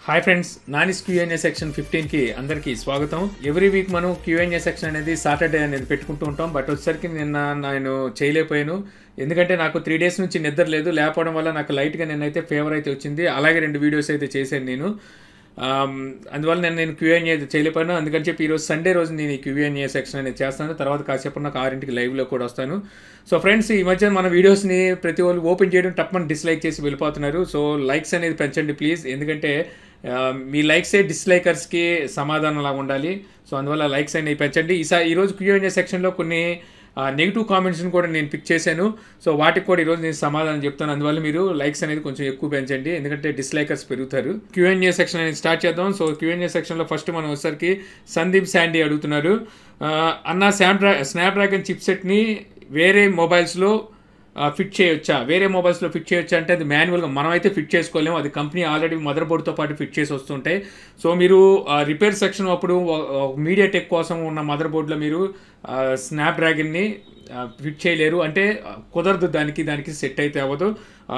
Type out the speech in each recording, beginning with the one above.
Hi friends Nani's Q and A section ఫిఫ్టీన్కి అందరికీ స్వాగతం ఎవ్రీ వీక్ మనం క్యూఎన్ఏ సెక్షన్ అనేది సాటర్డే అనేది పెట్టుకుంటూ ఉంటాం బట్ వచ్చేసరికి నిన్న నేను చేయలేకపోయాను ఎందుకంటే నాకు త్రీ డేస్ నుంచి నిద్ర లేదు లేకపోవడం వల్ల నాకు లైట్గా నిన్నైతే ఫేవర్ అయితే వచ్చింది అలాగే రెండు వీడియోస్ అయితే చేశాను నేను ఆమ్, అందువల్ల నేను నేను క్యూఎన్ఏ చేయలేకపోయాను అందుకని చెప్పి ఈరోజు సండే రోజు నేను ఈ క్యూఎన్ఏ సెక్షన్ అనేది చేస్తాను తర్వాత కాసేపు నాకు ఆరింటికి లైవ్లో కూడా వస్తాను సో ఫ్రెండ్స్ ఈ మధ్య మన వీడియోస్ని ప్రతి వాళ్ళు ఓపెన్ చేయడం తప్పని డిస్లైక్ చేసి వెళ్ళిపోతున్నారు సో లైక్స్ అనేది పెంచండి ప్లీజ్ ఎందుకంటే ఆ, మీ లైక్సే డిస్లైకర్స్కి సమాధానం లాగా ఉండాలి సో అందువల్ల లైక్స్ అనేవి పెంచండి ఈసారి ఈరోజు క్యూఎన్ఏ సెక్షన్లో కొన్ని నెగిటివ్ కామెంట్స్ని కూడా నేను పిక్ చేశాను సో వాటికి కూడా ఈరోజు నేను సమాధానం చెప్తాను అందువల్ల మీరు లైక్స్ అనేది కొంచెం ఎక్కువ పెంచండి ఎందుకంటే డిస్లైకర్స్ పెరుగుతారు క్యూఎన్ఏ సెక్షన్ అనేది స్టార్ట్ చేద్దాం సో క్యూఎన్ఏ సెక్షన్లో ఫస్ట్ మనం వచ్చేసరికి సందీప్ శాండీ అడుగుతున్నారు ఆ, అన్న స్నాప్డ్రా స్నాప్డ్రాగన్ చిప్సెట్ని వేరే మొబైల్స్లో ఫిట్ చేయొచ్చా వేరే మొబైల్స్లో ఫిట్ చేయొచ్చా అంటే అది మాన్యువల్గా మనం అయితే ఫిట్ చేసుకోలేము అది కంపెనీ ఆల్రెడీ మదర్ బోర్డ్తో పాటు ఫిట్ చేసి వస్తుంటాయి సో మీరు రిపేర్ సెక్షన్ అప్పుడు మీడియా టెక్ కోసం ఉన్న మదర్ బోర్డ్లో మీరు స్నాప్ డ్రాగన్ని ఫిట్ చేయలేరు అంటే ఆ, కుదరదు దానికి దానికి సెట్ అయితే అవ్వదు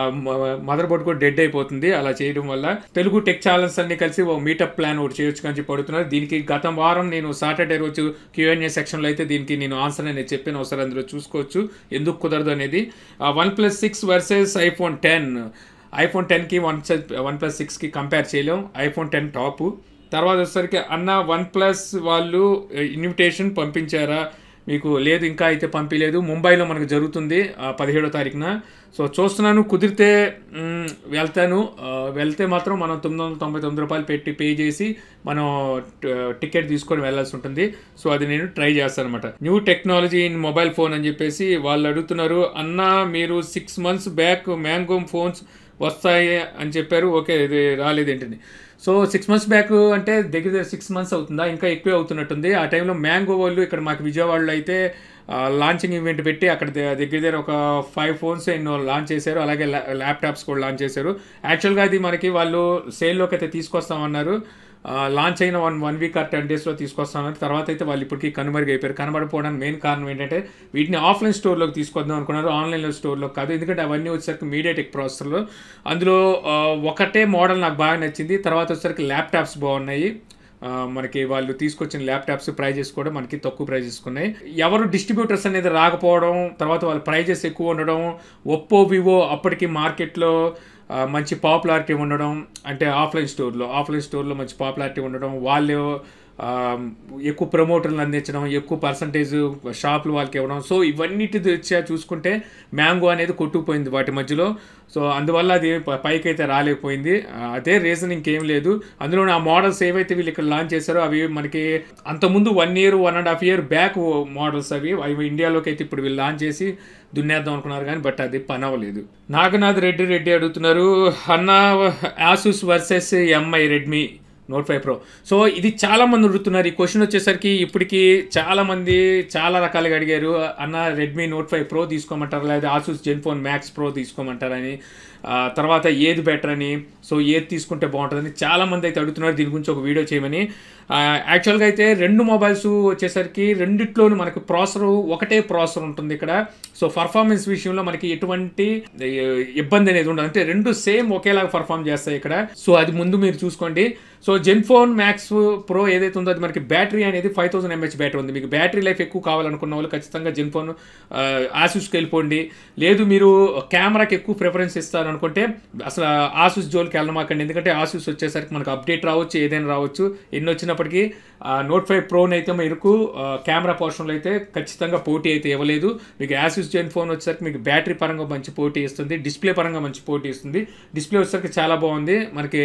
మదర్ బోర్డ్ కూడా డెడ్ అయిపోతుంది అలా చేయడం వల్ల తెలుగు టెక్ ఛానల్స్ అన్ని కలిసి ఓ మీటప్ ప్లాన్ ఒకటి చేయొచ్చు అని చెప్పి అడుగుతున్నారు దీనికి గత వారం నేను సాటర్డే రోజు క్యూఎన్ఏ సెక్షన్లో అయితే దీనికి నేను ఆన్సర్ అనేది చెప్పాను ఒకసారి అందులో చూసుకోవచ్చు ఎందుకు కుదరదు అనేది OnePlus six versus iPhone ten iPhone టెన్కి వన్ వన్ ప్లస్ సిక్స్కి కంపేర్ చేయలేం ఐఫోన్ టెన్ టాపు తర్వాత వచ్చేసరికి అన్న వన్ ప్లస్ వాళ్ళు ఇన్విటేషన్ పంపించారా మీకు లేదు ఇంకా అయితే పంపించలేదు ముంబైలో మనకు జరుగుతుంది ఆ, పదిహేడో తారీఖున సో చూస్తున్నాను కుదిరితే మ్, వెళ్తాను ఆ, వెళ్తే మాత్రం మనం తొమ్మిది వందల తొంభై తొమ్మిది రూపాయలు పెట్టి పే చేసి మనం ట- టికెట్ తీసుకొని వెళ్ళాల్సి ఉంటుంది సో అది నేను ట్రై చేస్తాను అనమాట new technology in mobile phone అని చెప్పేసి వాళ్ళు అడుగుతున్నారు అన్న మీరు six months back mango phones వస్తాయి అని చెప్పారు ఓకే ఇది రాలేదేంటని సో సిక్స్ మంత్స్ బ్యాక్ అంటే దగ్గర దగ్గర సిక్స్ మంత్స్ అవుతుందా ఇంకా ఎక్కువే అవుతున్నట్టుంది ఆ టైంలో మ్యాంగో వాళ్ళు ఇక్కడ మాకు విజయవాడలో అయితే లాంచింగ్ ఈవెంట్ పెట్టి అక్కడ ద- దగ్గర దగ్గర ఒక ఫైవ్ ఫోన్స్ ఎన్నో లాంచ్ చేశారు అలాగే ల్యా- ల్యాప్టాప్స్ కూడా లాంచ్ చేశారు యాక్చువల్గా అది మనకి వాళ్ళు సేల్లోకి అయితే తీసుకొస్తామన్నారు ఆ, లాంచ్ అయిన one one week or ten డేస్లో తీసుకొస్తామని తర్వాత అయితే వాళ్ళు ఇప్పటికీ కనుమరుగు అయిపోయారు కనబడిపోవడానికి మెయిన్ కారణం ఏంటంటే వీటిని ఆఫ్లైన్ స్టోర్లోకి తీసుకొద్దాం అనుకున్నారు ఆన్లైన్లో స్టోర్లో కాదు ఎందుకంటే అవన్నీ వచ్చేసరికి మీడియాటెక్ ప్రాసెసర్లో అందులో ఆ, ఒకటే మోడల్ నాకు బాగా నచ్చింది తర్వాత వచ్చేసరికి ల్యాప్టాప్స్ బాగున్నాయి ఆ, మనకి వాళ్ళు తీసుకొచ్చిన ల్యాప్టాప్స్ ప్రైజెస్ కూడా మనకి తక్కువ ప్రైజెస్ ఉన్నాయి ఎవరు డిస్ట్రిబ్యూటర్స్ అనేది రాకపోవడం తర్వాత వాళ్ళ ప్రైజెస్ ఎక్కువ ఉండడం ఒప్పో వివో అప్పటికి మార్కెట్లో ఆ, మంచి పాపులారిటీ ఉండడం అంటే ఆఫ్లైన్ స్టోర్లో ఆఫ్లైన్ స్టోర్లో మంచి పాపులారిటీ ఉండడం వాళ్ళు ఆ, ఎక్కువ ప్రమోటర్లు అందించడం ఎక్కువ పర్సంటేజ్ షాపులు వాళ్ళకి ఇవ్వడం సో ఇవన్నిటి దృష్ట్యా చూసుకుంటే మ్యాంగో అనేది కొట్టుకుపోయింది వాటి మధ్యలో సో అందువల్ల అది ప- పైకి అయితే రాలేకపోయింది ఆ, అదే రీజన్ ఇంకేం లేదు అందులో ఆ మోడల్స్ ఏవైతే వీళ్ళు ఇక్కడ లాంచ్ చేశారో అవి మనకి అంతకుముందు one year one and half year back models అవి అవి ఇండియాలోకి అయితే ఇప్పుడు వీళ్ళు లాంచ్ చేసి దున్నేద్దాం అనుకున్నారు కానీ బట్ అది పని అవ్వలేదు నాగనాథ్ రెడ్డి రెడ్డి అడుగుతున్నారు అన్న Asus versus MI Redmi Note five Pro so ఇది చాలా మంది అడుగుతున్నారు ఈ క్వశ్చన్ వచ్చేసరికి ఇప్పటికి చాలా మంది చాలా రకాలుగా అడిగారు అన్న రెడ్మీ నోట్ ఫైవ్ ప్రో తీసుకోమంటారా లేదా Asus ZenFone Max Pro తీసుకోమంటారని ఆ, తర్వాత ఏది బెటర్ అని సో ఏది తీసుకుంటే బాగుంటుందని చాలా మంది అయితే అడుగుతున్నారు దీని గురించి ఒక వీడియో చేయమని యాక్చువల్గా అయితే రెండు మొబైల్స్ వచ్చేసరికి రెండిట్లోనూ మనకు ప్రాసెసర్ ఒకటే ప్రాసెసర్ ఉంటుంది ఇక్కడ సో పర్ఫార్మెన్స్ విషయంలో మనకి ఎటువంటి ఏ, ఇబ్బంది అనేది ఉండదు అంటే రెండు సేమ్ ఒకేలాగా పర్ఫామ్ చేస్తాయి ఇక్కడ సో అది ముందు మీరు చూసుకోండి so ZenFone Max Pro ఏదైతే ఉందో అది మనకి బ్యాటరీ అనేది ఫైవ్ థౌసండ్ ఎంహెచ్ బ్యాటరీ ఉంది మీకు బ్యాటరీ లైఫ్ ఎక్కువ కావాలనుకున్న వాళ్ళు ఖచ్చితంగా జెన్ ఫోన్ ఆసూస్కి వెళ్ళిపోండి లేదు మీరు కెమెరాకి ఎక్కువ ప్రిఫరెన్స్ ఇస్తారనుకుంటే అసలు ఆసూస్ జోలికి వెళ్ళమాకండి ఎందుకంటే ఆసూస్ వచ్చేసరికి మనకు అప్డేట్ రావచ్చు ఏదైనా రావచ్చు ఎన్ని వచ్చినప్పటికీ నోట్ ఫైవ్ ప్రోని అయితే మీకు కెమెరా పోర్షన్లో అయితే ఖచ్చితంగా పోటీ అయితే ఇవ్వలేదు మీకు యాసూస్ జెన్ ఫోన్ వచ్చేసరికి మీకు బ్యాటరీ పరంగా మంచి పోటీ ఇస్తుంది డిస్ప్లే పరంగా మంచి పోటీ ఇస్తుంది డిస్ప్లే వచ్చేసరికి చాలా బాగుంది మనకి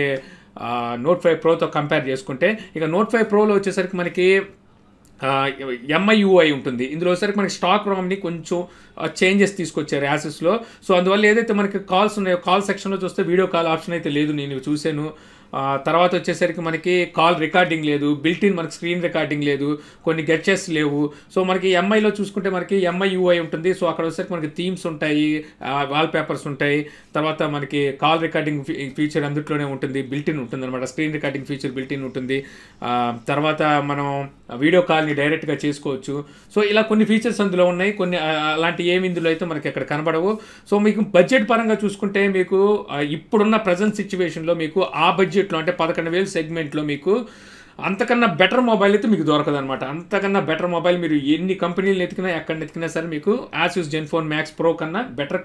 నోట్ ఫైవ్ ప్రోతో కంపేర్ చేసుకుంటే ఇక నోట్ ఫైవ్ ప్రోలో వచ్చేసరికి మనకి ఎంఐయుఐ ఉంటుంది ఇందులో వచ్చేసరికి మనకి స్టాక్ రామ్ని కొంచెం చేంజెస్ తీసుకొచ్చారు యాసెస్లో సో అందువల్ల ఏదైతే మనకి కాల్స్ ఉన్నాయో కాల్ సెక్షన్లో చూస్తే వీడియో కాల్ ఆప్షన్ అయితే లేదు నేను చూశాను ఆ, తర్వాత వచ్చేసరికి మనకి కాల్ రికార్డింగ్ లేదు బిల్ట్ ఇన్ మనకి స్క్రీన్ రికార్డింగ్ లేదు కొన్ని గెచెస్ లేవు సో మనకి ఎంఐలో చూసుకుంటే మనకి ఎంఐ యూఐ ఉంటుంది సో అక్కడ వచ్చేసరికి మనకి థీమ్స్ ఉంటాయి వాల్ పేపర్స్ ఉంటాయి తర్వాత మనకి కాల్ రికార్డింగ్ ఫీచర్ అందుట్లోనే ఉంటుంది బిల్ట్ ఇన్ ఉంటుంది అనమాట screen recording feature built in ఉంటుంది ఆ, తర్వాత మనం వీడియో కాల్ని డైరెక్ట్గా చేసుకోవచ్చు సో ఇలా కొన్ని ఫీచర్స్ అందులో ఉన్నాయి కొన్ని ఆ, అలాంటి ఏమి ఇందులో అయితే మనకి ఇక్కడ కనబడవు సో మీకు బడ్జెట్ పరంగా చూసుకుంటే మీకు ఆ, ఇప్పుడున్న ప్రజెంట్ సిచ్యువేషన్లో మీకు ఆ బడ్జెట్లో అంటే పదకొండు వేలు సెగ్మెంట్లో మీకు అంతకన్నా బెటర్ మొబైల్ అయితే మీకు దొరకదు అనమాట అంతకన్నా బెటర్ మొబైల్ మీరు ఎన్ని కంపెనీలు ఎతికినా ఎక్కడ ఎతికినా సరే మీకు Asus ZenFone Max Pro కన్నా బెటర్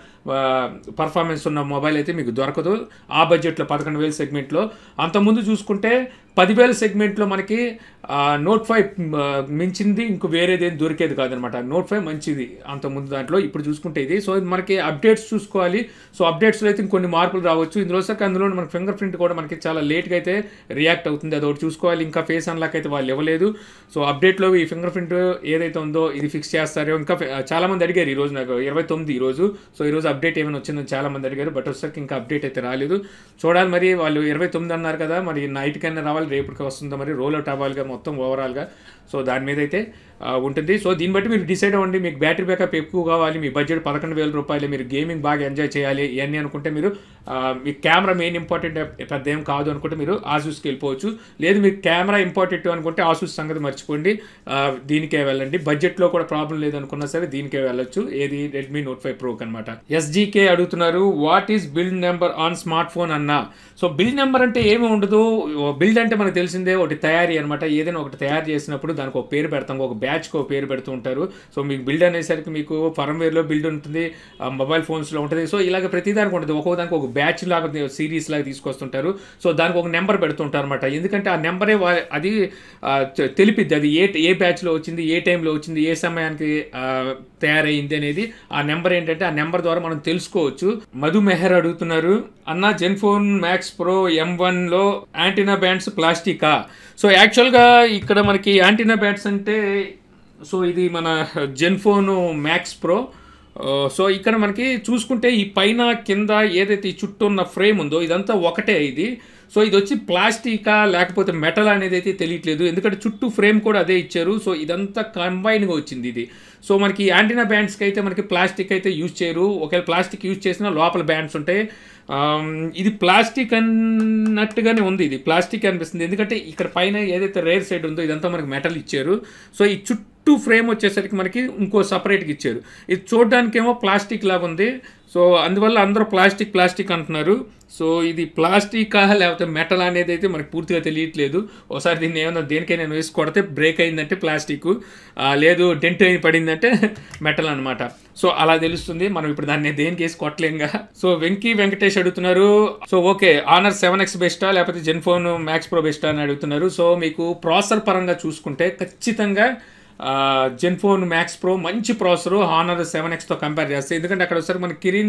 పర్ఫార్మెన్స్ ఉన్న మొబైల్ అయితే మీకు దొరకదు ఆ బడ్జెట్లో పదకొండు వేల సెగ్మెంట్లో అంతకుముందు చూసుకుంటే పదివేల సెగ్మెంట్లో మనకి నోట్ ఫైవ్ మించింది ఇంకో వేరేది ఏం దొరికేది కాదనమాట నోట్ ఫైవ్ మంచిది అంతకుముందు దాంట్లో ఇప్పుడు చూసుకుంటే ఇది సో ఇది మనకి అప్డేట్స్ చూసుకోవాలి సో అప్డేట్స్లో అయితే ఇంకొన్ని మార్పులు రావచ్చు ఇందులో సరికి అందులో మనకి ఫింగర్ ప్రింట్ కూడా మనకి చాలా లేట్గా అయితే రియాక్ట్ అవుతుంది అది ఒకటి చూసుకోవాలి ఇంకా ఫేస్ అన్లాక్ అయితే వాళ్ళు ఇవ్వలేదు సో అప్డేట్లో ఈ ఫింగర్ ప్రింట్ ఏదైతే ఉందో ఇది ఫిక్స్ చేస్తారో ఇంకా ఫి- చాలా మంది అడిగారు ఈ రోజు నాకు ఇరవై తొమ్మిది ఈ రోజు సో ఈ రోజు అప్డేట్ ఏమైనా వచ్చిందని చాలా మంది అడిగారు బట్ వచ్చేసరికి ఇంకా అప్డేట్ అయితే రాలేదు చూడాలి మరి వాళ్ళు ఇరవై తొమ్మిది అన్నారు కదా మరి నైట్ కన్నా రావాలి రేపటికి వస్తుందో మరి రోల్ అవుట్ అవ్వాలిగా మొత్తం ఓవరాల్గా సో దాని మీద అయితే ఆ, ఉంటుంది సో దీన్ని బట్టి మీరు డిసైడ్ అవ్వండి మీకు బ్యాటరీ బ్యాకప్ ఎక్కువ కావాలి మీ బడ్జెట్ పదకొండు వేల రూపాయలు మీరు గేమింగ్ బాగా ఎంజాయ్ చేయాలి ఇవన్నీ అనుకుంటే మీరు ఆ, మీ కెమెరా మెయిన్ ఇంపార్టెంట్ పెద్ద ఏం కాదు అనుకుంటే మీరు ఆసూస్కి వెళ్ళిపోవచ్చు లేదు మీకు కెమెరా ఇంపార్టెంట్ అనుకుంటే ఆసూస్ సంగతి మర్చిపోండి ఆ, దీనికే వెళ్ళండి బడ్జెట్లో కూడా ప్రాబ్లం లేదు అనుకున్నా సరే దీనికే వెళ్ళొచ్చు ఏది రెడ్మీ నోట్ ఫైవ్ ప్రోక్ అనమాట ఎస్జీకే అడుగుతున్నారు what is build number on smartphone అన్న సో బిల్డ్ నెంబర్ అంటే ఏమి ఉండదు బిల్డ్ అంటే మనకు తెలిసిందే ఒకటి తయారీ అనమాట ఏదైనా ఒకటి తయారు చేసినప్పుడు దానికి ఒక పేరు పెడతాం ఒక బ్యాచ్కి ఒక పేరు పెడుతూ ఉంటారు సో మీకు బిల్డ్ అనేసరికి మీకు ఫర్మ్వేర్లో బిల్డ్ ఉంటుంది మొబైల్ ఫోన్స్లో ఉంటుంది సో ఇలాగ ప్రతిదానికి ఉంటుంది ఒక్కొక్క దానికి ఒక బ్యాచ్ లాగా సిరీస్ లాగా తీసుకొస్తుంటారు సో దానికి ఒక నెంబర్ పెడుతుంటారు అనమాట ఎందుకంటే ఆ నెంబరే వా- అది ఆ, తె- తెలిపిద్ది అది ఏ ఏ బ్యాచ్లో వచ్చింది ఏ టైంలో వచ్చింది ఏ సమయానికి ఆ, తయారైంది అనేది ఆ నెంబర్ ఏంటంటే ఆ నెంబర్ ద్వారా మనం తెలుసుకోవచ్చు మధు మెహర్ అడుగుతున్నారు అన్న ZenFone Max Pro M వన్లో యాంటీనా బ్యాండ్స్ ప్లాస్టికా సో యాక్చువల్గా ఇక్కడ మనకి యాంటీనా బ్యాండ్స్ అంటే సో ఇది మన జెన్ ఫోన్ మ్యాక్స్ ప్రో ఆ, సో ఇక్కడ మనకి చూసుకుంటే ఈ పైన కింద ఏదైతే ఈ చుట్టూ ఉన్న ఫ్రేమ్ ఉందో ఇదంతా ఒకటే ఇది సో ఇది వచ్చి ప్లాస్టికా లేకపోతే మెటల్ అనేది అయితే తెలియట్లేదు ఎందుకంటే చుట్టూ ఫ్రేమ్ కూడా అదే ఇచ్చారు సో ఇదంతా కంబైన్గా వచ్చింది ఇది సో మనకి యాంటీనా బ్యాండ్స్కి అయితే మనకి ప్లాస్టిక్ అయితే యూజ్ చేయరు ఒకవేళ ప్లాస్టిక్ యూజ్ చేసినా లోపల బ్యాండ్స్ ఉంటాయి ఆమ్, ఇది ప్లాస్టిక్ అన్నట్టుగానే ఉంది ఇది ప్లాస్టిక్ అనిపిస్తుంది ఎందుకంటే ఇక్కడ పైన ఏదైతే రేర్ సైడ్ ఉందో ఇదంతా మనకి మెటల్ ఇచ్చారు సో ఈ చుట్టూ ఫ్రేమ్ వచ్చేసరికి మనకి ఇంకో సపరేట్గా ఇచ్చారు ఇది చూడడానికేమో ప్లాస్టిక్ లాగా ఉంది సో అందువల్ల అందరూ ప్లాస్టిక్ ప్లాస్టిక్ అంటున్నారు సో ఇది ప్లాస్టికా లేకపోతే మెటల్ అనేది అయితే మనకి పూర్తిగా తెలియట్లేదు ఒకసారి దీన్ని ఏమన్నా దేనికైనా నేను వేసి కొడితే బ్రేక్ అయిందంటే ప్లాస్టిక్ లేదు డెంట్ అయి పడిందంటే మెటల్ అనమాట సో అలా తెలుస్తుంది మనం ఇప్పుడు దాన్ని దేనికి వేసి కొట్టలేంగా సో వెంకీ వెంకటేష్ అడుగుతున్నారు so okay Honor seven X బెస్టా లేకపోతే జెన్ ఫోన్ మ్యాక్స్ ప్రో బెస్టా అని అడుగుతున్నారు సో మీకు ప్రాసెసర్ పరంగా చూసుకుంటే ఖచ్చితంగా జెన్ ఫోన్ మ్యాక్స్ ప్రో మంచి ప్రాసెసర్ హానర్ సెవెన్ ఎక్స్తో కంపేర్ చేస్తే ఎందుకంటే అక్కడ వచ్చేసరికి మన Kirin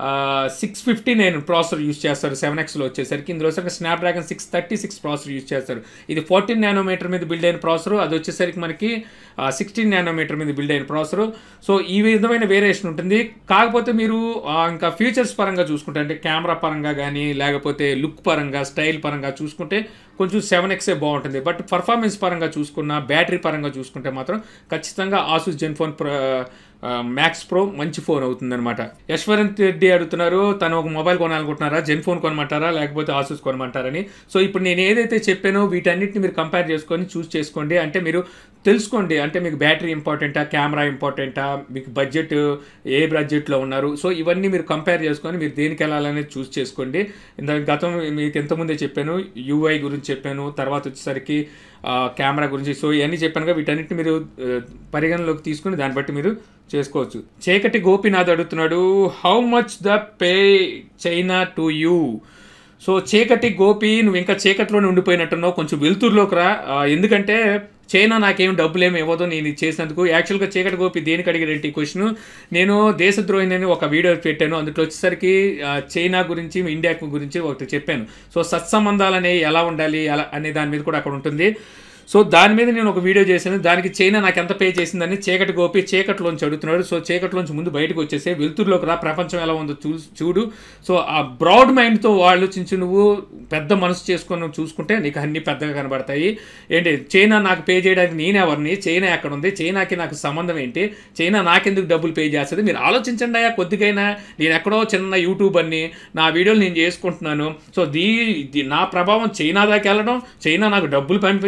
six fifty nine processor use చేస్తారు సెవెన్ ఎక్స్లో వచ్చేసరికి ఇందులో వచ్చేసరికి Snapdragon six thirty six processor use చేస్తారు ఇది ఫోర్టీన్ నానోమీటర్ మీద బిల్డ్ అయిన ప్రాసెసర్ అది వచ్చేసరికి మనకి సిక్స్టీన్ నానోమీటర్ మీద బిల్డ్ అయిన ప్రాసెసర్ సో ఈ విధమైన వేరియేషన్ ఉంటుంది కాకపోతే మీరు ఆ, ఇంకా ఫీచర్స్ పరంగా చూసుకుంటే అంటే కెమెరా పరంగా కానీ లేకపోతే లుక్ పరంగా స్టైల్ పరంగా చూసుకుంటే కొంచెం సెవెన్ ఎక్సే బాగుంటుంది బట్ పర్ఫార్మెన్స్ పరంగా చూసుకున్న బ్యాటరీ పరంగా చూసుకుంటే మాత్రం ఖచ్చితంగా Asus ZenFone Max Pro మంచి ఫోన్ అవుతుందన్నమాట యశ్వరంత్ రెడ్డి అడుగుతున్నారు తను ఒక మొబైల్ కొనాలనుకుంటున్నారా జెన్ ఫోన్ కొనమంటారా లేకపోతే ఆసూస్ కొనమంటారని సో ఇప్పుడు నేను ఏదైతే చెప్పానో వీటన్నిటిని మీరు కంపేర్ చేసుకొని చూస్ చేసుకోండి అంటే మీరు తెలుసుకోండి అంటే మీకు బ్యాటరీ ఇంపార్టెంటా కెమెరా ఇంపార్టెంటా మీకు బడ్జెట్ ఏ బడ్జెట్లో ఉన్నారు సో ఇవన్నీ మీరు కంపేర్ చేసుకొని మీరు దేనికి వెళ్ళాలనేది చూస్ చేసుకోండి ఇంత గతం మీకు ఎంతమందే చెప్పాను యూఐ గురించి చెప్పాను తర్వాత వచ్చేసరికి ఆ, కెమెరా గురించి సో ఇవన్నీ చెప్పానుగా వీటన్నిటిని మీరు ఆ, పరిగణలోకి తీసుకుని దాన్ని బట్టి మీరు చేసుకోవచ్చు చీకటి గోపినాథ్ అడుగుతున్నాడు how much the pay China to you so Cheekati Gopi నువ్వు ఇంకా చీకటిలోనే ఉండిపోయినట్టున్నావు కొంచెం వెలుతురులోకి రా ఆ, ఎందుకంటే చైనా నాకేం డబ్బులు ఏమి ఇవ్వదు నేను ఇది చేసినందుకు యాక్చువల్గా చీకటి గోపి దేనికి అడిగారంటే ఈ క్వశ్చన్ నేను దేశద్రోహిని అని ఒక వీడియో పెట్టాను అందులో వచ్చేసరికి ఆ, చైనా గురించి ఇండియా గురించి ఒకటి చెప్పాను సో సత్సంబంధాలు అనేవి ఎలా ఉండాలి ఎలా అనే దాని మీద కూడా అక్కడ ఉంటుంది సో దాని మీద నేను ఒక వీడియో చేశాను దానికి చైనా నాకు ఎంత పే చేసిందని చీకటి గోపి చీకటిలోంచి అడుగుతున్నాడు సో చీకటిలోంచి ముందు బయటకు వచ్చేసే వెలుతురులోకి రా ప్రపంచం ఎలా ఉందో చూ చూడు సో ఆ బ్రాడ్ మైండ్తో ఆలోచించి నువ్వు పెద్ద మనసు చేసుకొని నువ్వు చూసుకుంటే నీకు అన్ని పెద్దగా కనబడతాయి ఏంటి చైనా నాకు పే చేయడానికి నేనెవరిని చైనా ఎక్కడ ఉంది చైనాకి నాకు సంబంధం ఏంటి చైనా నాకెందుకు డబ్బులు పే చేస్తుంది మీరు ఆలోచించండి అయ్యా కొద్దిగైనా నేను ఎక్కడో చిన్న యూట్యూబ్ అన్ని నా వీడియోలు నేను చేసుకుంటున్నాను సో దీ దీ- నా ప్రభావం చైనా దాకా వెళ్ళడం చైనా నాకు డబ్బులు పంపించడం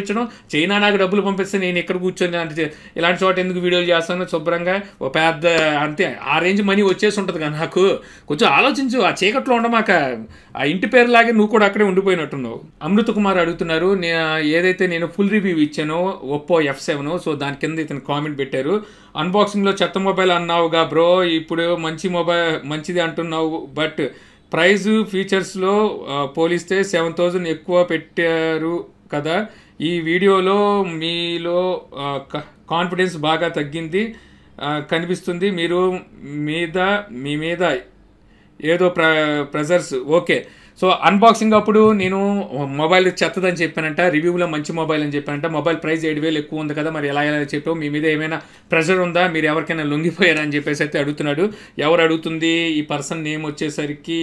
చైనా నాకు డబ్బులు పంపిస్తే నేను ఇక్కడ కూర్చొని అంటే ఇలాంటి చోట ఎందుకు వీడియోలు చేస్తాను శుభ్రంగా ఓ పెద్ద అంతే ఆ రేంజ్ మనీ వచ్చేసి ఉంటుంది కదా నాకు కొంచెం ఆలోచించు ఆ చీకట్లో ఉండమాక ఆ ఇంటి పేరు లాగే నువ్వు కూడా అక్కడే ఉండిపోయినట్టున్నావు అమృత కుమార్ అడుగుతున్నారు నేను ఏదైతే నేను ఫుల్ రివ్యూ ఇచ్చానో ఒప్పో ఎఫ్ సెవెన్ సో దాని కింద ఇతను కామెంట్ పెట్టారు అన్బాక్సింగ్లో చెత్త మొబైల్ అన్నావుగా బ్రో ఇప్పుడు మంచి మొబైల్ మంచిది అంటున్నావు బట్ ప్రైజ్ ఫీచర్స్లో ఆ, పోలిస్తే సెవెన్ థౌజండ్ ఎక్కువ పెట్టారు కదా ఈ వీడియోలో మీలో ఆ, క- కాన్ఫిడెన్స్ బాగా తగ్గింది ఆ, కనిపిస్తుంది మీరు మీద మీ మీద ఏదో ప్ర ప్రెజర్స్ ఓకే సో అన్బాక్సింగ్ అప్పుడు నేను మొబైల్ చెత్తదని చెప్పానంట రివ్యూలో మంచి మొబైల్ అని చెప్పానంట మొబైల్ ప్రైస్ ఏడు వేలు ఎక్కువ ఉంది కదా మరి ఎలా ఎలా చెప్పావు మీ మీద ఏమైనా ప్రెషర్ ఉందా మీరు ఎవరికైనా లొంగిపోయారా అని చెప్పేసి అయితే అడుగుతున్నాడు ఎవరు అడుగుతుంది ఈ పర్సన్ నేమ్ వచ్చేసరికి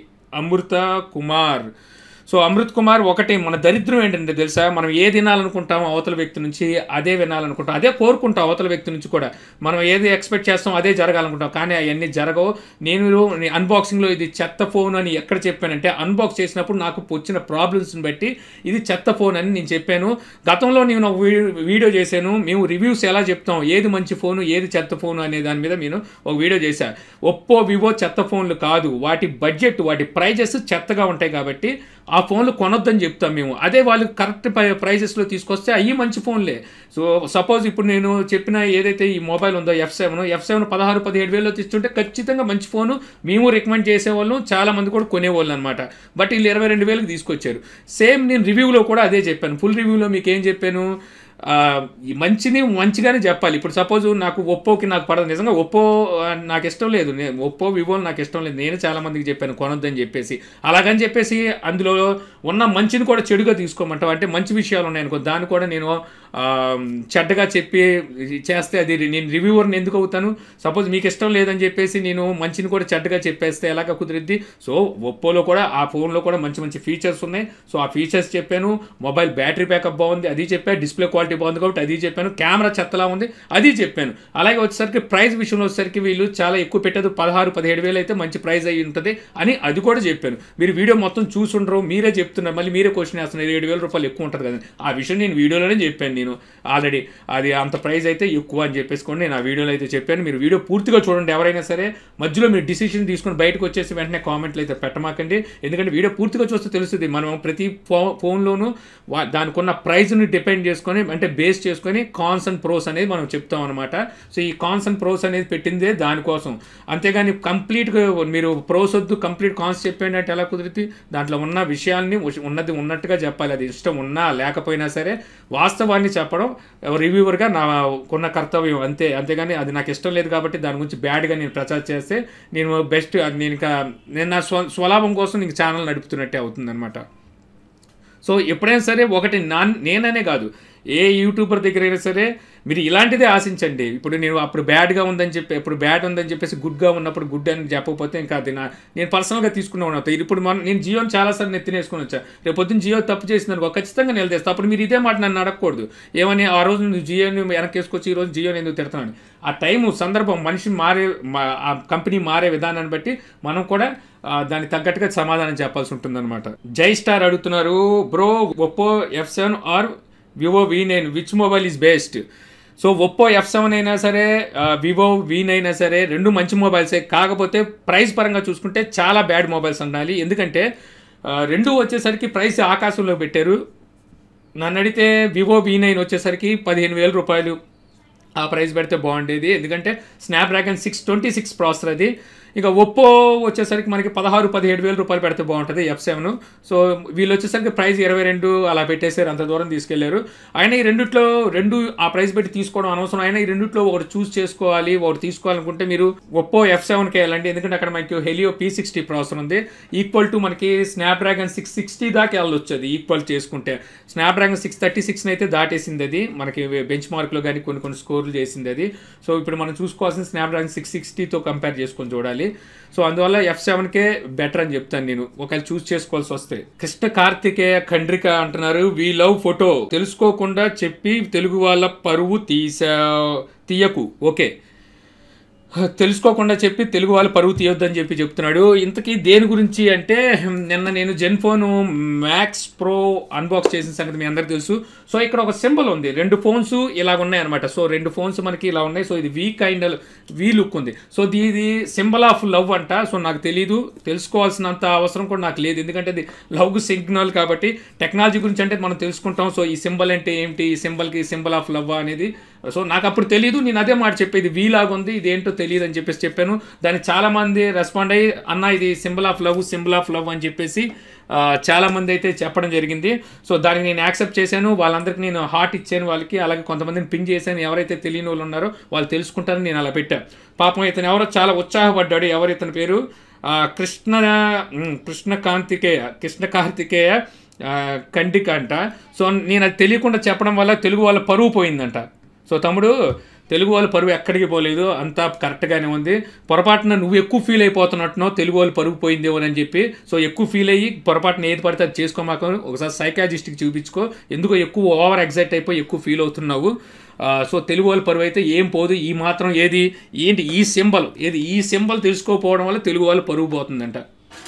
అమృత కుమార్ సో అమృత్ కుమార్ ఒకటి మన దరిద్రం ఏంటంటే తెలుసా మనం ఏ వినాలనుకుంటాం అవతల వ్యక్తి నుంచి అదే వినాలనుకుంటాం అదే కోరుకుంటాం అవతల వ్యక్తి నుంచి కూడా మనం ఏది ఎక్స్పెక్ట్ చేస్తాం అదే జరగాలనుకుంటాం కానీ అవన్నీ జరగవు నేను అన్బాక్సింగ్లో ఇది చెత్త ఫోన్ అని ఎక్కడ చెప్పానంటే అన్బాక్స్ చేసినప్పుడు నాకు వచ్చిన ప్రాబ్లమ్స్ని బట్టి ఇది చెత్త ఫోన్ అని నేను చెప్పాను గతంలో నేను ఒక వీ- వీడియో చేశాను మేము రివ్యూస్ ఎలా చెప్తాం ఏది మంచి ఫోను ఏది చెత్త ఫోను అనే దాని మీద నేను ఒక వీడియో చేశాను ఒప్పో వివో చెత్త ఫోన్లు కాదు వాటి బడ్జెట్ వాటి ప్రైజెస్ చెత్తగా ఉంటాయి కాబట్టి ఆ ఫోన్లు కొనొద్దని చెప్తాం మేము అదే వాళ్ళు కరెక్ట్ ప్రైజెస్లో తీసుకొస్తే అవి మంచి ఫోన్లే సో సపోజ్ ఇప్పుడు నేను చెప్పిన ఏదైతే ఈ మొబైల్ ఉందో ఎఫ్ సెవెన్ ఎఫ్ సెవెన్ పదహారు పదిహేడు వేలలో తీసుకుంటే ఖచ్చితంగా మంచి ఫోను మేము రికమెండ్ చేసేవాళ్ళం చాలా మంది కూడా కొనేవాళ్ళు అనమాట బట్ వీళ్ళు ఇరవై రెండు వేలకు తీసుకొచ్చారు సేమ్ నేను రివ్యూలో కూడా అదే చెప్పాను ఫుల్ రివ్యూలో మీకు ఏం చెప్పాను ఆ, ఈ మంచిని మంచిగానే చెప్పాలి ఇప్పుడు సపోజ్ నాకు ఒప్పోకి నాకు పడదు నిజంగా ఒప్పో ఆ, నాకు ఇష్టం లేదు నేను ఒప్పో వివో నాకు ఇష్టం లేదు నేను చాలా మందికి చెప్పాను కొనొద్దని చెప్పేసి అలాగని చెప్పేసి అందులో ఉన్న మంచిని కూడా చెడుగా తీసుకోమంటావు అంటే మంచి విషయాలు ఉన్నాయనుకో దాన్ని కూడా నేను ఆ, చెడ్డగా చెప్పి చేస్తే అది నేను రివ్యూవర్ని ఎందుకు అవుతాను సపోజ్ మీకు ఇష్టం లేదని చెప్పేసి నేను మంచిని కూడా చెడ్డగా చెప్పేస్తే ఎలాగ కుదిరిద్ది సో ఒప్పోలో కూడా ఆ ఫోన్లో కూడా మంచి మంచి ఫీచర్స్ ఉన్నాయి సో ఆ ఫీచర్స్ చెప్పాను మొబైల్ బ్యాటరీ బ్యాకప్ బాగుంది అది చెప్పాను డిస్ప్లే క్వాలిటీ బాగుంది కాబట్టి అది చెప్పాను కెమెరా చెత్తలా ఉంది అది చెప్పాను అలాగే వచ్చేసరికి ప్రైస్ విషయంలో వచ్చేసరికి వీళ్ళు చాలా ఎక్కువ పెట్టదు పదహారు పదిహేడు వేలు అయితే మంచి ప్రైస్ అయ్యి ఉంటుంది అని అది కూడా చెప్పాను మీరు వీడియో మొత్తం చూసుండ్రు మీరే చెప్తున్నారు మళ్ళీ మీరే క్వశ్చన్ వేస్తున్నారు ఏడు వేల రూపాయలు ఎక్కువ ఉంటుంది కదా ఆ విషయం నేను వీడియోలోనే చెప్పాను నేను ఆల్రెడీ అది అంత ప్రైస్ అయితే ఎక్కువ అని చెప్పేసుకోండి నేను ఆ వీడియోలో అయితే చెప్పాను మీరు వీడియో పూర్తిగా చూడండి ఎవరైనా సరే మధ్యలో మీరు డిసిషన్ తీసుకుని బయటకు వచ్చేసి వెంటనే కామెంట్లు అయితే పెట్టమాకండి ఎందుకంటే వీడియో పూర్తిగా చూస్తే తెలుస్తుంది మనం ప్రతి ఫో ఫోన్లోనూ వా- దానికి ఉన్న ప్రైస్ని డిపెండ్ చేసుకొని అంటే బేస్ చేసుకొని కాన్స్ అండ్ ప్రోస్ అనేది మనం చెప్తాం అనమాట సో ఈ కాన్స్ అండ్ ప్రోస్ అనేది పెట్టిందే దానికోసం అంతేగాని కంప్లీట్గా మీరు ప్రోస్ వద్దు కంప్లీట్ కాన్స్ చెప్పండి అంటే ఎలా కుదిరితే దాంట్లో ఉన్న విషయాల్ని ఉష్- ఉన్నది ఉన్నట్టుగా చెప్పాలి అది ఇష్టం ఉన్నా లేకపోయినా సరే వాస్తవాన్ని చెప్పడం రివ్యూవర్గా నా కొన్న కర్తవ్యం అంతే అంతేగాని అది నాకు ఇష్టం లేదు కాబట్టి దాని గురించి బ్యాడ్గా నేను ప్రచారం చేస్తే నేను బెస్ట్ నేను ఇంకా నేను నా స్వ స్వలాభం కోసం నీకు ఛానల్ నడుపుతున్నట్టే అవుతుందన్నమాట సో ఎప్పుడైనా సరే ఒకటి నా నేననే కాదు ఏ యూట్యూబర్ దగ్గర అయినా సరే మీరు ఇలాంటిదే ఆశించండి ఇప్పుడు నేను అప్పుడు బ్యాడ్గా ఉందని చెప్పి ఇప్పుడు బ్యాడ్ ఉందని చెప్పేసి గుడ్గా ఉన్నప్పుడు గుడ్ అని చెప్పకపోతే ఇంకా అది నా నేను పర్సనల్గా తీసుకునే ఉన్నాను ఇప్పుడు మనం నేను జియోని చాలాసార్లు నెత్తినేసుకుని వచ్చా రేపు పొద్దున్న జియో తప్పు చేసిందనుకో ఖచ్చితంగా నిలదీస్తా అప్పుడు మీరు ఇదే మాట నన్ను అడగకూడదు ఏమని ఆ రోజు నువ్వు జియోని వెనక్కి వేసుకొచ్చి ఈ రోజు జియోని ఎందుకు తిడతానని ఆ టైము సందర్భం మనిషి మారే మా- ఆ కంపెనీ మారే విధానాన్ని బట్టి మనం కూడా ఆ, దానికి తగ్గట్టుగా సమాధానం చెప్పాల్సి ఉంటుందన్నమాట జై స్టార్ అడుగుతున్నారు bro Oppo F seven or Vivo V nine which mobile is best so Oppo F seven అయినా సరే ఆ, వివో వి నైన్ అయినా సరే రెండు మంచి మొబైల్సే కాకపోతే ప్రైస్ పరంగా చూసుకుంటే చాలా బ్యాడ్ మొబైల్స్ ఉండాలి ఎందుకంటే ఆ, రెండు వచ్చేసరికి ప్రైస్ ఆకాశంలో పెట్టారు నన్ను అడిగితే వివో వి నైన్ వచ్చేసరికి పదిహేను వేల రూపాయలు ఆ ప్రైస్ పెడితే బాగుండేది ఎందుకంటే Snapdragon six twenty six processor అది ఇక ఒప్పో వచ్చేసరికి మనకి పదహారు పదిహేడు వేల రూపాయలు పెడితే బాగుంటుంది ఎఫ్ సెవెన్ సో వీళ్ళు వచ్చేసరికి ప్రైస్ ఇరవై రెండు అలా పెట్టేశారు అంత దూరం తీసుకెళ్లారు ఆయన ఈ రెండిట్లో రెండు ఆ ప్రైస్ పెట్టి తీసుకోవడం అనవసరం ఆయన ఈ రెండిట్లో ఒకటి చూస్ చేసుకోవాలి ఒకటి తీసుకోవాలనుకుంటే మీరు ఒప్పో ఎఫ్ సెవెన్కి వెళ్ళండి ఎందుకంటే అక్కడ మనకి హెలియో పీ సిక్స్టీ ప్రాసెసర్ ఉంది ఈక్వల్ టు మనకి స్నాప్డ్రాగన్ సిక్స్ సిక్స్టీ దాకా వెళ్ళొచ్చు అది ఈక్వల్ చేసుకుంటే స్నాప్డ్రాగన్ సిక్స్ థర్టీ సిక్స్ అయితే దాటేసింది అది మనకి బెంచ్ మార్క్లో కానీ కొన్ని కొన్ని స్కోర్లు చేసింది అది సో ఇప్పుడు మనం చూసుకోవాల్సిన స్నాప్డ్రాగన్ సిక్స్ సిక్స్టీతో కంపేర్ చేసుకొని చూడాలి సో అందువల్ల ఎఫ్ సెవెన్కే బెటర్ అని చెప్తాను నేను ఒకవేళ చూస్ చేసుకోవాల్సి వస్తే కృష్ణ కార్తికేయ ఖండ్రిక అంటున్నారు వీ లవ్ ఫోటో తెలుసుకోకుండా చెప్పి తెలుగు వాళ్ళ పరువు తీసా తీయకు ఓకే తెలుసుకోకుండా చెప్పి తెలుగు వాళ్ళు పరువు తీయొద్దని చెప్పి చెప్తున్నాడు ఇంతకీ దేని గురించి అంటే నిన్న నేను ZenFone Max Pro unbox చేసిన సంగతి మీ అందరికీ తెలుసు సో ఇక్కడ ఒక సింబల్ ఉంది రెండు ఫోన్స్ ఇలా ఉన్నాయి అనమాట సో రెండు ఫోన్స్ మనకి ఇలా ఉన్నాయి సో ఇది వీ కైండ్ వీ లుక్ ఉంది సో ఇది సింబల్ ఆఫ్ లవ్ అంట సో నాకు తెలీదు తెలుసుకోవాల్సినంత అవసరం కూడా నాకు లేదు ఎందుకంటే ఇది లవ్ సిగ్నల్ కాబట్టి టెక్నాలజీ గురించి అంటే మనం తెలుసుకుంటాం సో ఈ సింబల్ అంటే ఏంటి ఈ సింబల్కి సింబల్ ఆఫ్ లవ్ అనేది సో నాకు అప్పుడు తెలియదు నేను అదే మాట చెప్పేది వీ లాగా ఉంది ఇది ఏంటో తెలియదు అని చెప్పేసి చెప్పాను దానికి చాలామంది రెస్పాండ్ అయ్యి అన్న ఇది symbol of love symbol of love అని చెప్పేసి ఆ, చాలామంది అయితే చెప్పడం జరిగింది సో దానికి నేను యాక్సెప్ట్ చేశాను వాళ్ళందరికీ నేను హార్ట్ ఇచ్చాను వాళ్ళకి అలాగే కొంతమందిని పిన్ చేశాను ఎవరైతే తెలియని వాళ్ళు ఉన్నారో వాళ్ళు తెలుసుకుంటారని నేను అలా పెట్టాను పాపం ఇతను ఎవరో చాలా ఉత్సాహపడ్డాడు ఎవరు ఇతని పేరు ఆ, కృష్ణ ఉమ్, కృష్ణ కాంతికేయ కృష్ణ కార్తికేయ ఆ, కండిక అంట సో నేను అది తెలియకుండా చెప్పడం వల్ల తెలుగు వాళ్ళ పరువు పోయిందంట సో తమ్ముడు తెలుగు వాళ్ళ పరువు ఎక్కడికి పోలేదు అంతా కరెక్ట్గానే ఉంది పొరపాటున నువ్వు ఎక్కువ ఫీల్ అయిపోతున్నట్టున్నావు తెలుగు వాళ్ళు పరువు పోయిందేమో అని చెప్పి సో ఎక్కువ ఫీల్ అయ్యి పొరపాటున ఏది పడితే అది చేసుకోమాక ఒకసారి సైకాలజిస్ట్కి చూపించుకో ఎందుకో ఎక్కువ ఓవర్ ఎగ్జైట్ అయిపోయి ఎక్కువ ఫీల్ అవుతున్నావు ఆ, సో తెలుగు వాళ్ళ పరువు అయితే ఏం పోదు ఈ మాత్రం ఏది ఏంటి ఈ సింబల్ ఏది ఈ సింబల్ తెలుసుకోకపోవడం వల్ల తెలుగు వాళ్ళు పరువు పోతుందంట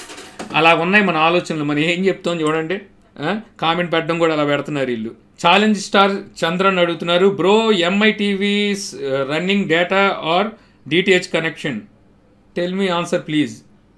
అలా ఉన్నాయి మన ఆలోచనలు మనం ఏం చెప్తాం చూడండి ఆ? కామెంట్ పెట్టడం కూడా అలా పెడుతున్నారు వీళ్ళు ఛాలెంజ్ స్టార్ చంద్రన్ అడుగుతున్నారు bro MI TVs running data or DTH connection tell me answer please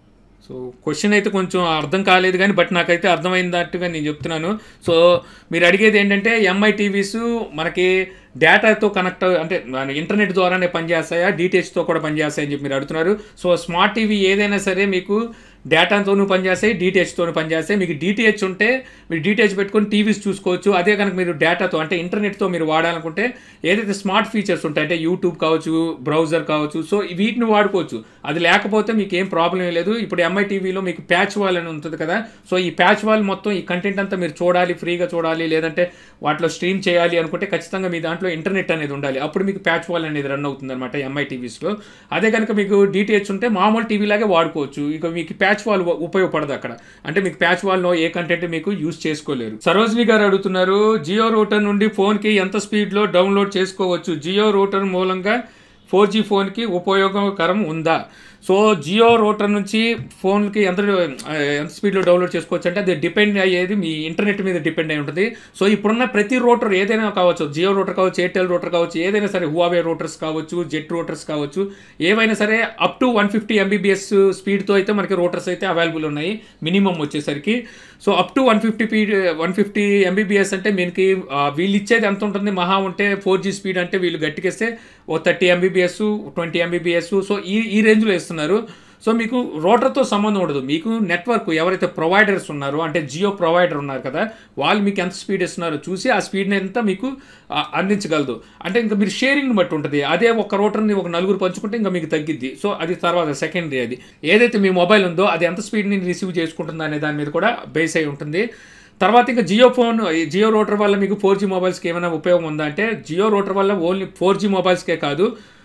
so question అయితే కొంచెం అర్థం కాలేదు కానీ బట్ నాకైతే అర్థమైనట్టుగా నేను చెప్తున్నాను సో మీరు అడిగేది ఏంటంటే ఎంఐ టీవీస్ మనకి డేటాతో కనెక్ట్ అంటే మన ఇంటర్నెట్ ద్వారానే పనిచేస్తాయా డిటిహెచ్తో కూడా పనిచేస్తాయని చెప్పి మీరు అడుగుతున్నారు సో స్మార్ట్ టీవీ ఏదైనా సరే మీకు డేటాతోనూ పనిచేస్తాయి డిటిహెచ్తోనూ పనిచేస్తాయి మీకు డిటిహెచ్ ఉంటే మీరు డిటిహెచ్ పెట్టుకొని టీవీస్ చూసుకోవచ్చు అదే కనుక మీరు డేటాతో అంటే ఇంటర్నెట్తో మీరు వాడాలనుకుంటే ఏదైతే స్మార్ట్ ఫీచర్స్ ఉంటాయి అంటే యూట్యూబ్ కావచ్చు బ్రౌజర్ కావచ్చు సో వీటిని వాడుకోవచ్చు అది లేకపోతే మీకు ఏం ప్రాబ్లం లేదు ఇప్పుడు ఎంఐ టీవీలో మీకు ప్యాచ్ వాల్ అని ఉంటుంది కదా సో ఈ ప్యాచ్ వాల్ మొత్తం ఈ కంటెంట్ అంతా మీరు చూడాలి ఫ్రీగా చూడాలి లేదంటే వాటిలో స్ట్రీమ్ చేయాలి అనుకుంటే ఖచ్చితంగా మీ దాంట్లో ఇంటర్నెట్ అనేది ఉండాలి అప్పుడు మీకు ప్యాచ్ వాల్ అనేది రన్ అవుతుంది అనమాట ఎంఐ టీవీస్లో అదే కనుక మీకు డిటిహెచ్ ఉంటే మామూలు టీవీ లాగే వాడుకోవచ్చు ఇక మీకు ప్యాచ్ వాల్ ఉపయోగపడదు అక్కడ అంటే మీకు ప్యాచ్ వాల్లో ఏ కంటెంట్ మీకు యూస్ చేసుకోలేరు సరోజిని గారు అడుగుతున్నారు జియో రూటర్ నుండి ఫోన్కి ఎంత స్పీడ్లో డౌన్లోడ్ చేసుకోవచ్చు జియో రూటర్ మూలంగా ఫోర్ జీ ఫోన్కి ఉపయోగకరం ఉందా సో జియో రూటర్ నుంచి ఫోన్కి ఎంత ఎంత స్పీడ్లో డౌన్లోడ్ చేసుకోవచ్చు అంటే అది డిపెండ్ అయ్యేది మీ ఇంటర్నెట్ మీద డిపెండ్ అయి ఉంటుంది సో ఇప్పుడున్న ప్రతి రూటర్ ఏదైనా కావచ్చు జియో రూటర్ కావచ్చు ఎయిర్టెల్ రూటర్ కావచ్చు ఏదైనా సరే హువావే రూటర్స్ కావచ్చు జెట్ రూటర్స్ కావచ్చు ఏవైనా సరే up to one fifty Mbps స్పీడ్తో అయితే మనకి రూటర్స్ అయితే అవైలబుల్ ఉన్నాయి మినిమం వచ్చేసరికి so up to one fifty P one fifty Mbps అంటే మనకి ఆ, వీళ్ళు ఇచ్చేది ఎంత ఉంటుంది మహా ఉంటే ఫోర్ జీ స్పీడ్ అంటే వీళ్ళు గట్టికేస్తే ఓ thirty Mbps twenty Mbps so ఈ ఈ రేంజ్లో ఇస్తున్నారు సో మీకు రోటర్తో సంబంధం ఉండదు మీకు నెట్వర్క్ ఎవరైతే ప్రొవైడర్స్ ఉన్నారో అంటే జియో ప్రొవైడర్ ఉన్నారు కదా వాళ్ళు మీకు ఎంత స్పీడ్ ఇస్తున్నారో చూసి ఆ స్పీడ్ని ఎంత మీకు ఆ, అందించగలదు అంటే ఇంకా మీరు షేరింగ్ని బట్టి ఉంటుంది అదే ఒక రోటర్ని ఒక నలుగురు పంచుకుంటే ఇంకా మీకు తగ్గిద్ది సో అది తర్వాత సెకండరీ అది ఏదైతే మీ మొబైల్ ఉందో అది ఎంత స్పీడ్ని రిసీవ్ చేసుకుంటుంది అనే దాని మీద కూడా బేస్ అయి ఉంటుంది తర్వాత ఇంకా జియో ఫోన్ ఈ జియో రోటర్ వల్ల మీకు ఫోర్ జీ మొబైల్స్కి ఏమైనా ఉపయోగం ఉందా అంటే జియో రోటర్ వల్ల ఓన్లీ ఫోర్ జీ మొబైల్స్కే కాదు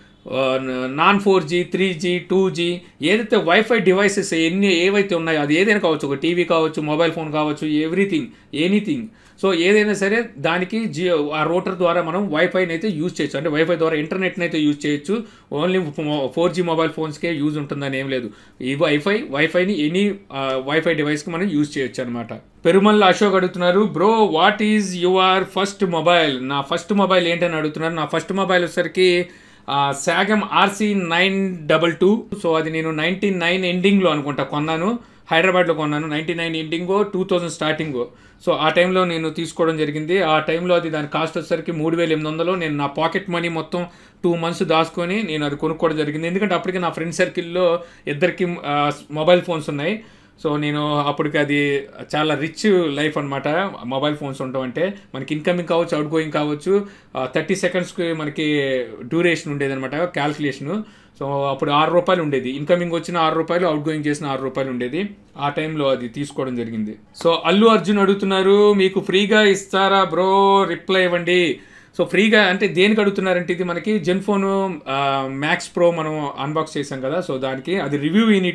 non four G three G two G ఏదైతే వైఫై డివైసెస్ ఎన్ని ఏవైతే ఉన్నాయో అది ఏదైనా కావచ్చు ఒక టీవీ కావచ్చు మొబైల్ ఫోన్ కావచ్చు ఎవ్రీథింగ్ ఎనీథింగ్ సో ఏదైనా సరే దానికి జియో ఆ రోటర్ ద్వారా మనం వైఫైని అయితే యూజ్ చేయొచ్చు అంటే వైఫై ద్వారా ఇంటర్నెట్ని అయితే యూజ్ చేయొచ్చు ఓన్లీ ఫోర్ జీ మొబైల్ ఫోన్స్కే యూజ్ ఉంటుందని ఏం లేదు ఈ వైఫై వైఫైని ఎనీ వైఫై డివైస్కి మనం యూజ్ చేయొచ్చు అనమాట పెరుమల్ల అశోక్ అడుగుతున్నారు bro what is your first mobile నా ఫస్ట్ మొబైల్ ఏంటని అడుగుతున్నారు నా ఫస్ట్ మొబైల్ వచ్చేసరికి Sagem RC nine double two so అది నేను నైన్టీ నైన్ ఎండింగ్లో అనుకుంటా కొన్నాను హైదరాబాద్లో కొన్నాను నైంటీ నైన్ ఎండింగో టూ థౌజండ్ స్టార్టింగో సో ఆ టైంలో నేను తీసుకోవడం జరిగింది ఆ టైంలో అది దాని కాస్ట్ వచ్చేసరికి మూడు వేల ఎనిమిది వందలు నేను నా పాకెట్ మనీ మొత్తం టూ మంత్స్ దాచుకొని నేను అది కొనుక్కోవడం జరిగింది ఎందుకంటే అప్పటికి నా ఫ్రెండ్ సర్కిల్లో ఇద్దరికి మొబైల్ ఫోన్స్ ఉన్నాయి సో నేను అప్పటికి అది చాలా రిచ్ లైఫ్ అనమాట మొబైల్ ఫోన్స్ ఉండటం అంటే మనకి ఇన్కమింగ్ కావచ్చు అవుట్ గోయింగ్ కావచ్చు థర్టీ సెకండ్స్కి మనకి డ్యూరేషన్ ఉండేది అనమాట క్యాల్కులేషను సో అప్పుడు ఆరు రూపాయలు ఉండేది ఇన్కమింగ్ వచ్చిన ఆరు రూపాయలు అవుట్ గోయింగ్ చేసిన ఆరు రూపాయలు ఉండేది ఆ టైంలో అది తీసుకోవడం జరిగింది సో అల్లు అర్జున్ అడుగుతున్నారు మీకు ఫ్రీగా ఇస్తారా బ్రో రిప్లై ఇవ్వండి సో ఫ్రీగా అంటే దేనికి అడుగుతున్నారంటే ఇది మనకి జెన్ఫోన్ మ్యాక్స్ ప్రో మనం అన్బాక్స్ చేసాం కదా సో దానికి అది రివ్యూ యూనిట్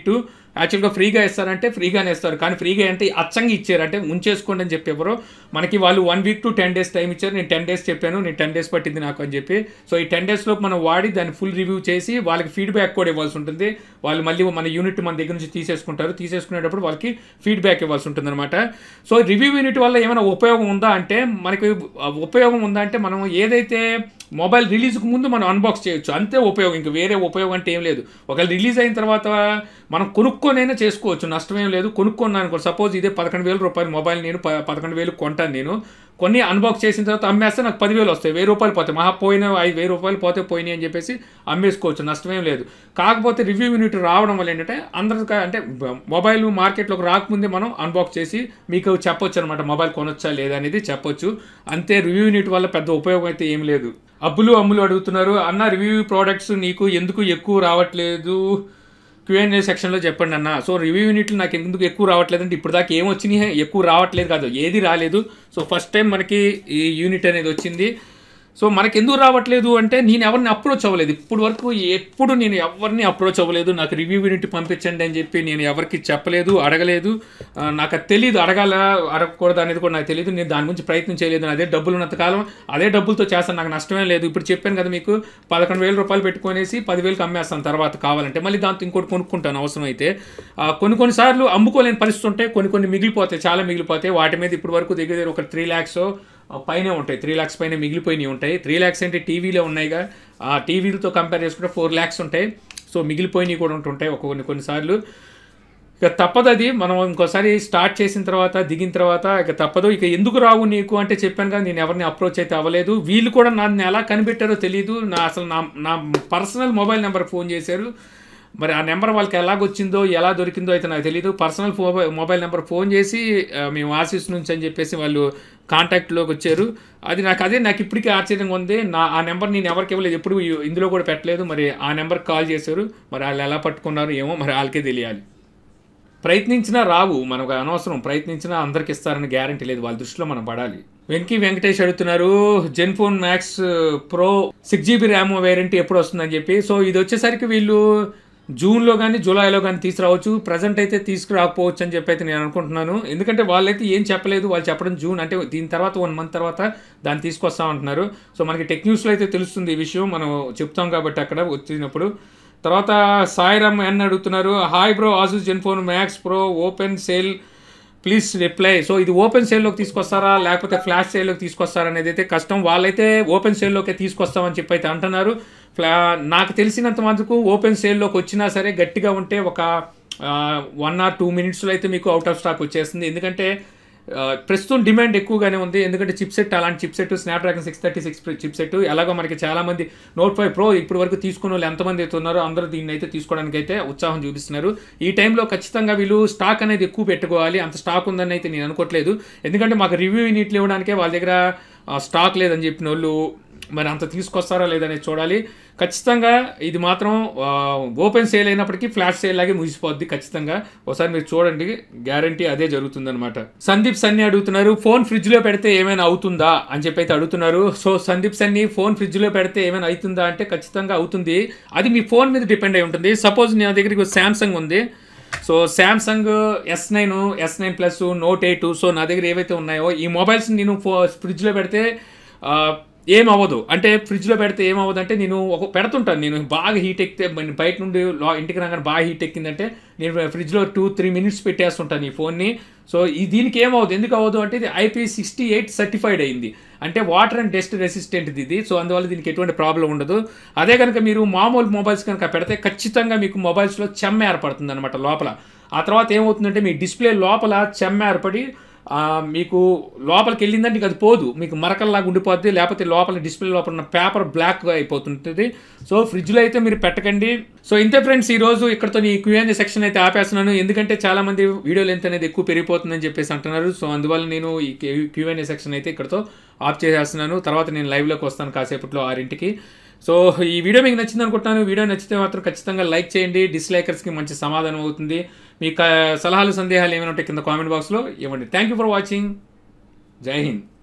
యాక్చువల్గా ఫ్రీగా ఇస్తారంటే ఫ్రీగానే ఇస్తారు కానీ ఫ్రీగా అంటే అచ్చంగా ఇచ్చారు అంటే ఉంచేసుకోండి అని చెప్పి ఎవరో మనకి వాళ్ళు one week to ten days time ఇచ్చారు నేను టెన్ డేస్ చెప్పాను నేను టెన్ డేస్ పట్టింది నాకు అని చెప్పి సో ఈ టెన్ డేస్లో మనం వాడి దాన్ని ఫుల్ రివ్యూ చేసి వాళ్ళకి ఫీడ్బ్యాక్ కూడా ఇవ్వాల్సి ఉంటుంది వాళ్ళు మళ్ళీ మన యూనిట్ మన దగ్గర నుంచి తీసేసుకుంటారు తీసేసుకునేటప్పుడు వాళ్ళకి ఫీడ్బ్యాక్ ఇవ్వాల్సి ఉంటుంది అనమాట సో రివ్యూ యూనిట్ వల్ల ఏమైనా ఉపయోగం ఉందా అంటే మనకి ఉపయోగం ఉందా అంటే మనం ఏదైతే మొబైల్ రిలీజ్కి ముందు మనం అన్బాక్స్ చేయొచ్చు అంతే ఉపయోగం ఇంకా వేరే ఉపయోగం అంటే ఏం లేదు ఒకవేళ రిలీజ్ అయిన తర్వాత మనం కొనుక్కొనైనా చేసుకోవచ్చు నష్టమేం లేదు కొనుక్కున్నాను సపోజ్ ఇదే పదకొండు వేల రూపాయలు మొబైల్ నేను ప- పదకొండు వేలు కొంటాను నేను కొన్ని అన్బాక్స్ చేసిన తర్వాత అమ్మేస్తే నాకు పదివేలు వస్తాయి వెయ్యి రూపాయలు పోతాయి మహా పోయిన ఐదు వెయ్యి రూపాయలు పోతే పోయినాయి అని చెప్పేసి అమ్మేసుకోవచ్చు నష్టమేం లేదు కాకపోతే రివ్యూ యూనిట్ రావడం వల్ల ఏంటంటే అందరికి అంటే మొబైల్ మార్కెట్లోకి రాకముందే మనం అన్బాక్స్ చేసి మీకు చెప్పొచ్చు అనమాట మొబైల్ కొనొచ్చా లేదా అనేది చెప్పొచ్చు అంతే రివ్యూ యూనిట్ వల్ల పెద్ద ఉపయోగం అయితే ఏం లేదు అబ్బులు అమ్ములు అడుగుతున్నారు అన్న రివ్యూ ప్రోడక్ట్స్ నీకు ఎందుకు ఎక్కువ రావట్లేదు క్యూఎన్ఏ సెక్షన్లో చెప్పండి అన్న సో రివ్యూ యూనిట్లు నాకు ఎందుకు ఎక్కువ రావట్లేదు అంటే ఇప్పుడు దాకా ఏం వచ్చినాయి ఎక్కువ రావట్లేదు కాదు ఏది రాలేదు సో ఫస్ట్ టైం మనకి ఈ యూనిట్ అనేది వచ్చింది సో మనకి ఎందుకు రావట్లేదు అంటే నేను ఎవరిని అప్రోచ్ అవ్వలేదు ఇప్పుడు వరకు ఎప్పుడు నేను ఎవరిని అప్రోచ్ అవ్వలేదు నాకు రివ్యూ యూనిట్ పంపించండి అని చెప్పి నేను ఎవరికి చెప్పలేదు అడగలేదు ఆ, నాకు అది తెలియదు అడగాల అడగకూడదు అనేది కూడా నాకు తెలియదు నేను దాని గురించి ప్రయత్నం చేయలేదు అదే డబ్బులు ఉన్నంత కాలం అదే డబ్బులతో చేస్తాను నాకు నష్టమే లేదు ఇప్పుడు చెప్పాను కదా మీకు పదకొండు వేల రూపాయలు పెట్టుకొనేసి పదివేలకు అమ్మేస్తాను తర్వాత కావాలంటే మళ్ళీ దాంతో ఇంకోటి కొనుక్కుంటాను అవసరం అయితే ఆ, కొన్ని కొన్నిసార్లు అమ్ముకోలేని పరిస్థితి ఉంటాయి కొన్ని కొన్ని మిగిలిపోతాయి చాలా మిగిలిపోతాయి వాటి మీద ఇప్పటి వరకు దగ్గర దగ్గర ఒక త్రీ ల్యాక్స్ పైనే ఉంటాయి త్రీ ల్యాక్స్ పైన మిగిలిపోయినవి ఉంటాయి త్రీ ల్యాక్స్ అంటే టీవీలో ఉన్నాయిగా ఆ టీవీలతో కంపేర్ చేసుకుంటే ఫోర్ ల్యాక్స్ ఉంటాయి సో మిగిలిపోయినవి కూడా ఉంటుంటాయి ఒక కొన్ని కొన్నిసార్లు ఇక తప్పదు అది మనం ఇంకోసారి స్టార్ట్ చేసిన తర్వాత దిగిన తర్వాత ఇక తప్పదు ఇక ఎందుకు రావు నీకు అంటే చెప్పాను కదా నేను ఎవరిని అప్రోచ్ అయితే అవ్వలేదు వీళ్ళు కూడా నన్ను ఎలా కనిపెట్టారో తెలియదు నా అసలు నా నా పర్సనల్ మొబైల్ నెంబర్ ఫోన్ చేశారు మరి ఆ నెంబర్ వాళ్ళకి ఎలాగొచ్చిందో ఎలా దొరికిందో అయితే నాకు తెలియదు personal mobile mobile number phone చేసి ఆ, మేము ఆశీస్ నుంచి అని చెప్పేసి వాళ్ళు కాంటాక్ట్లోకి వచ్చారు అది నాకు అదే నాకు ఇప్పటికీ ఆశ్చర్యంగా ఉంది నా ఆ నెంబర్ నేను ఎవరికి ఇవ్వలేదు ఎప్పుడు ఇందులో కూడా పెట్టలేదు మరి ఆ నెంబర్కి కాల్ చేశారు మరి వాళ్ళు ఎలా పట్టుకున్నారు ఏమో మరి వాళ్ళకే తెలియాలి ప్రయత్నించినా రావు మనకు అనవసరం ప్రయత్నించినా అందరికి ఇస్తారని గ్యారంటీ లేదు వాళ్ళ దృష్టిలో మనం పడాలి వెంకీ వెంకటేష్ అడుగుతున్నారు ZenFone Max Pro six GB RAM variant ఎప్పుడు వస్తుందని చెప్పి సో ఇది వచ్చేసరికి వీళ్ళు జూన్లో కానీ జూలైలో కానీ తీసుకురావచ్చు ప్రజెంట్ అయితే తీసుకురాకపోవచ్చు అని చెప్పి అయితే నేను అనుకుంటున్నాను ఎందుకంటే వాళ్ళైతే ఏం చెప్పలేదు వాళ్ళు చెప్పడం జూన్ అంటే దీని తర్వాత వన్ మంత్ తర్వాత దాన్ని తీసుకొస్తామంటున్నారు సో మనకి టెక్ న్యూస్లో అయితే తెలుస్తుంది ఈ విషయం మనం చెప్తాం కాబట్టి అక్కడ వచ్చినప్పుడు తర్వాత సాయిరామ్ ఎన్ అడుగుతున్నారు hi bro Asus ZenFone Max Pro open sale please reply so ఇది ఓపెన్ సేల్లోకి తీసుకొస్తారా లేకపోతే ఫ్లాష్ సేల్లోకి తీసుకొస్తారా అనేది అయితే కష్టం వాళ్ళైతే ఓపెన్ సేల్లోకి తీసుకొస్తామని చెప్పి అయితే అంటున్నారు ఫ్లా నాకు తెలిసినంత మటుకు ఓపెన్ సేల్లోకి వచ్చినా సరే గట్టిగా ఉంటే ఒక వన్ ఆర్ టూ మినిట్స్లో అయితే మీకు అవుట్ ఆఫ్ స్టాక్ వచ్చేస్తుంది ఎందుకంటే ఆ, ప్రస్తుతం డిమాండ్ ఎక్కువగానే ఉంది ఎందుకంటే చిప్ సెట్ అలాంటి chipset Snapdragon six thirty six chipset ఎలాగో మనకి చాలా మంది నోట్ ఫైవ్ ప్రో ఇప్పటి వరకు తీసుకున్న వాళ్ళు ఎంతమంది అయితే ఉన్నారో అందరూ దీన్ని అయితే తీసుకోవడానికి అయితే ఉత్సాహం చూపిస్తున్నారు ఈ టైంలో ఖచ్చితంగా వీళ్ళు స్టాక్ అనేది ఎక్కువ పెట్టుకోవాలి అంత స్టాక్ ఉందని అయితే నేను అనుకోవట్లేదు ఎందుకంటే మాకు రివ్యూ యూనిట్లు ఇవ్వడానికే వాళ్ళ దగ్గర ఆ, స్టాక్ లేదని చెప్పిన వాళ్ళు మరి అంత తీసుకొస్తారా లేదనేది చూడాలి ఖచ్చితంగా ఇది మాత్రం ఆ, ఓపెన్ సేల్ అయినప్పటికీ ఫ్లాష్ సేల్ లాగే ముగిసిపోద్ది ఖచ్చితంగా ఒకసారి మీరు చూడండి గ్యారంటీ అదే జరుగుతుందన్నమాట సందీప్ సన్ని అడుగుతున్నారు ఫోన్ ఫ్రిడ్జ్లో పెడితే ఏమైనా అవుతుందా అని చెప్పి అయితే అడుగుతున్నారు సో సందీప్ సన్ని ఫోన్ ఫ్రిడ్జ్లో పెడితే ఏమైనా అవుతుందా అంటే ఖచ్చితంగా అవుతుంది అది మీ ఫోన్ మీద డిపెండ్ అయి ఉంటుంది సపోజ్ నా దగ్గరికి శాంసంగ్ ఉంది so Samsung S nine S nine plus note eight so నా దగ్గర ఏవైతే ఉన్నాయో ఈ మొబైల్స్ నేను ఫో ఫ్రిడ్జ్లో పెడితే ఆ, ఏం అవ్వదు అంటే ఫ్రిడ్జ్లో పెడితే ఏం అవ్వదు అంటే నేను ఒక పెడుతుంటాను నేను బాగా హీట్ ఎక్కితే మన బయట నుండి లో ఇంటికి రాగానే బాగా హీట్ ఎక్కిందంటే నేను ఫ్రిడ్జ్లో టూ త్రీ మినిట్స్ పెట్టేస్తుంటాను ఈ ఫోన్ని సో ఈ దీనికి ఏమవుతుంది ఎందుకు అవ్వదు అంటే ఇది ఐపీ సిక్స్టీ ఎయిట్ సర్టిఫైడ్ అయింది అంటే వాటర్ అండ్ డస్ట్ రెసిస్టెంట్ ఇది సో అందువల్ల దీనికి ఎటువంటి ప్రాబ్లం ఉండదు అదే కనుక మీరు మామూలు మొబైల్స్ కనుక పెడితే ఖచ్చితంగా మీకు మొబైల్స్లో చెమ్మ ఏర్పడుతుంది అనమాట లోపల ఆ తర్వాత ఏమవుతుందంటే మీ డిస్ప్లే లోపల చెమ్మ ఏర్పడి ఆ, మీకు లోపలికి వెళ్ళిందంటే ఇక అది పోదు మీకు మరకల్లాగా ఉండిపోద్ది లేకపోతే లోపల డిస్ప్లే లోపల ఉన్న పేపర్ బ్లాక్గా అయిపోతుంటుంది సో ఫ్రిడ్జ్లో అయితే మీరు పెట్టకండి సో ఇంతే ఫ్రెండ్స్ ఈ రోజు ఇక్కడతో ఈ క్యూఎన్ఏ సెక్షన్ అయితే ఆపేస్తున్నాను ఎందుకంటే చాలా మంది వీడియో లెంత్ అనేది ఎక్కువ పెరిగిపోతుందని చెప్పేసి అంటున్నారు సో అందువల్ల నేను ఈ క్యూఎన్ఏ సెక్షన్ అయితే ఇక్కడతో ఆఫ్ చేసేస్తున్నాను తర్వాత నేను లైవ్లోకి వస్తాను కాసేపట్లో ఆరింటికి సో ఈ వీడియో మీకు నచ్చింది అనుకుంటున్నాను వీడియో నచ్చితే మాత్రం ఖచ్చితంగా లైక్ చేయండి డిస్లైకర్స్కి మంచి సమాధానం అవుతుంది మీ క- సలహాలు సందేహాలు ఏమైనా ఉంటే కింద కామెంట్ బాక్స్లో ఇవ్వండి థ్యాంక్ యూ ఫర్ వాచింగ్ జై హింద్